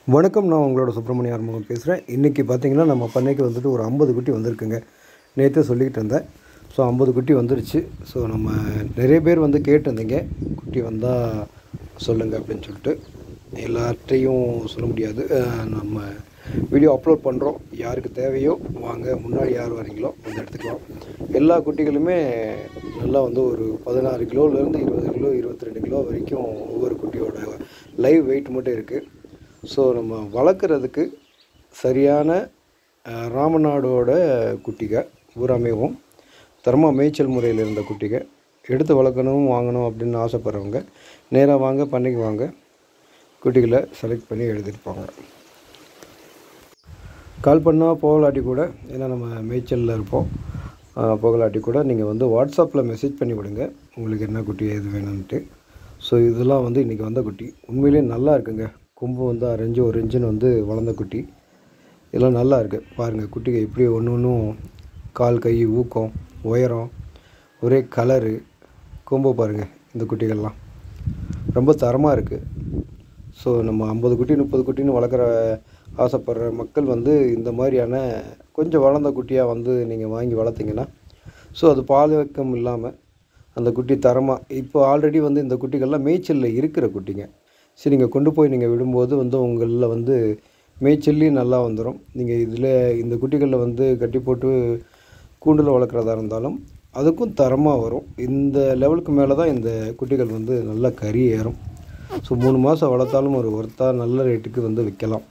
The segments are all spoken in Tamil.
வணக்கம் நான் உங்களோட சுப்பிரமணிய ஆறுமுகம் பேசுகிறேன் இன்றைக்கி பார்த்தீங்கன்னா நம்ம பண்ணைக்கு வந்துட்டு ஒரு ஐம்பது குட்டி வந்திருக்குங்க நேற்றே சொல்லிக்கிட்டு இருந்தேன் ஸோ ஐம்பது குட்டி வந்துருச்சு ஸோ நம்ம நிறைய பேர் வந்து கேட்டிருந்தீங்க குட்டி வந்தால் சொல்லுங்கள் அப்படின்னு சொல்லிட்டு எல்லார்ட்டையும் சொல்ல முடியாது அஹ் நம்ம வீடியோ அப்லோட் பண்ணுறோம் யாருக்கு தேவையோ வாங்க முன்னாடி யார் வரீங்களோ வந்து எடுத்துக்கலாம் எல்லா குட்டிகளுமே நல்லா வந்து ஒரு பதினாறு கிலோலேருந்து இருபது கிலோ இருபத்தி ரெண்டு கிலோ வரைக்கும் ஒவ்வொரு குட்டியோட லைவ் வெயிட் மட்டும் இருக்குது ஸோ நம்ம வளர்க்குறதுக்கு சரியான அஹ், ராமநாடோட குட்டிக பூராமேவும் தர்மா மேய்ச்சல் முறையில் இருந்த குட்டிக எடுத்து வளர்க்கணும் வாங்கணும் அப்படின்னு ஆசைப்பட்றவங்க நேராக வாங்க பண்ணைக்கு வாங்க குட்டிகளை செலக்ட் பண்ணி எடுத்துகிட்டு போங்க கால் பண்ணால் போகலாட்டி கூட ஏன்னா நம்ம மேய்ச்சலில் இருப்போம் அஹ், போகலாட்டி கூட நீங்கள் வந்து வாட்ஸ்அப்பில் மெசேஜ் பண்ணி விடுங்க உங்களுக்கு என்ன குட்டி எது வேணும்ன்ட்டு ஸோ இதெல்லாம் வந்து இன்றைக்கி வந்த குட்டி உண்மையிலேயே நல்லா இருக்குங்க கொம்பு வந்து அரைஞ்சு ஒரு இன்ச்சின் வந்து வளர்ந்த குட்டி இதெல்லாம் நல்லா இருக்குது பாருங்கள் குட்டிங்க எப்படி ஒன்று ஒன்றும் கால் கை ஊக்கம் உயரம் ஒரே கலரு கொம்பு பாருங்கள் இந்த குட்டிகள்லாம் ரொம்ப தரமாக இருக்குது ஸோ நம்ம ஐம்பது குட்டி முப்பது குட்டின்னு வளர்க்குற ஆசைப்படுற மக்கள் வந்து இந்த மாதிரியான கொஞ்சம் வளர்ந்த குட்டியாக வந்து நீங்கள் வாங்கி வளர்த்தீங்கன்னா ஸோ அது பாதுகாக்கம் இல்லாமல் அந்த குட்டி தரமாக இப்போ ஆல்ரெடி வந்து இந்த குட்டிகள்லாம் மேய்ச்சலில் இருக்கிற குட்டிங்க சரி நீங்கள் கொண்டு போய் நீங்கள் விடும்போது வந்து உங்களில் வந்து மேய்ச்சல்லையும் நல்லா வந்துடும் நீங்கள் இதில் இந்த குட்டிகளில் வந்து கட்டி போட்டு கூண்டில் வளர்க்குறதா இருந்தாலும் அதுக்கும் தரமாக வரும் இந்த லெவலுக்கு மேலே தான் இந்த குட்டிகள் வந்து நல்லா கறி ஏறும் ஸோ மூணு மாதம் வளர்த்தாலும் ஒரு ஒருத்தா நல்ல ரேட்டுக்கு வந்து விற்கலாம்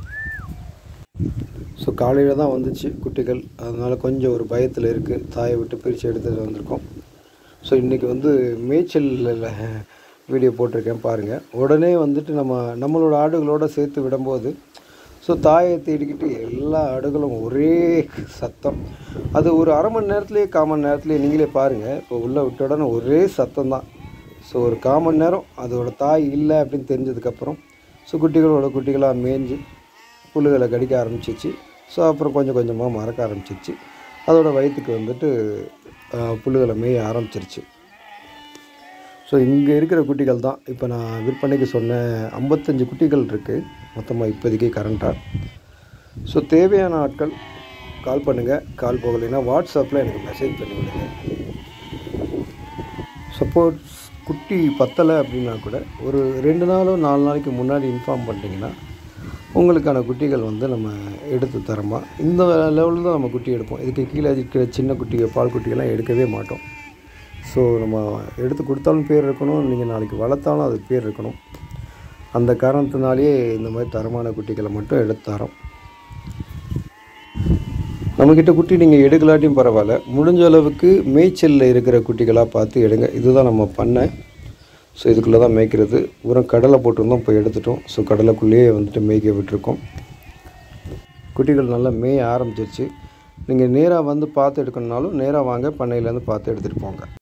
ஸோ காலையில் தான் வந்துச்சு குட்டிகள் அதனால் கொஞ்சம் ஒரு பயத்தில் இருக்குது தாயை விட்டு பிரித்து எடுத்துகிட்டு வந்திருக்கோம் ஸோ இன்றைக்கி வந்து மேய்ச்சலில் வீடியோ போட்டிருக்கேன் பாருங்கள் உடனே வந்துட்டு நம்ம நம்மளோட ஆடுகளோட சேர்த்து விடும்போது ஸோ தாயை தேடிக்கிட்டு எல்லா ஆடுகளும் ஒரே சத்தம் அது ஒரு அரை மணி நேரத்துலேயே கால் மணி நேரத்துலேயே நீங்களே பாருங்கள் இப்போ உள்ளே விட்ட உடனே ஒரே சத்தம் தான் ஸோ ஒரு கால் மணி நேரம் அதோட தாய் இல்லை அப்படின்னு தெரிஞ்சதுக்கப்புறம் ஸோ குட்டிகளோட குட்டிகளாக மேய்ஞ்சு புல்லுகளை கடிக்க ஆரம்பிச்சிச்சு ஸோ அப்புறம் கொஞ்சம் கொஞ்சமாக மறக்க ஆரம்பிச்சிச்சு அதோட வயிற்றுக்கு வந்துட்டு ஆஹ், புல்லுகளை மேய ஆரம்பிச்சிருச்சு ஸோ இங்கே இருக்கிற குட்டிகள் தான் இப்போ நான் விற்பனைக்கு சொன்ன ஐம்பத்தஞ்சு குட்டிகள் இருக்குது மொத்தமாக இப்போதைக்கு கரண்ட்டாக ஸோ தேவையான ஆட்கள் கால் பண்ணுங்கள் கால் போகலைன்னா வாட்ஸ்அப்பில் எனக்கு மெசேஜ் பண்ணி விடுங்க சப்போஸ் குட்டி பத்தலை அப்படின்னா கூட ஒரு ரெண்டு நாளோ நாலு நாளைக்கு முன்னாடி இன்ஃபார்ம் பண்ணிட்டீங்கன்னா உங்களுக்கான குட்டிகள் வந்து நம்ம எடுத்து தரமா இந்த லெவலில் தான் நம்ம குட்டி எடுப்போம் இதுக்கு கீழே இருக்கிற சின்ன குட்டிகள் பால் குட்டிகள்லாம் எடுக்கவே மாட்டோம் ஸோ நம்ம எடுத்து கொடுத்தாலும் பேர் இருக்கணும் நீங்கள் நாளைக்கு வளர்த்தாலும் அது பேர் இருக்கணும் அந்த காரணத்தினாலேயே இந்த மாதிரி தரமான குட்டிகளை மட்டும் எடுத்து தரோம் நம்மக்கிட்ட குட்டி நீங்கள் எடுக்கலாட்டியும் பரவாயில்ல முடிஞ்ச அளவுக்கு மேய்ச்சலில் இருக்கிற குட்டிகளாக பார்த்து எடுங்க இதுதான் நம்ம பண்ண ஸோ இதுக்குள்ளே தான் மேய்க்கிறது உரம் கடலை போட்டிருந்தோம் போய் எடுத்துட்டோம் ஸோ கடலைக்குள்ளேயே வந்துட்டு மேய்க்க விட்டுருக்கோம் குட்டிகள் நல்லா மேய ஆரம்பிச்சிருச்சு நீங்கள் நேராக வந்து பார்த்து எடுக்கணுனாலும் நேராக வாங்க பண்ணையிலேருந்து பார்த்து எடுத்துகிட்டு போங்க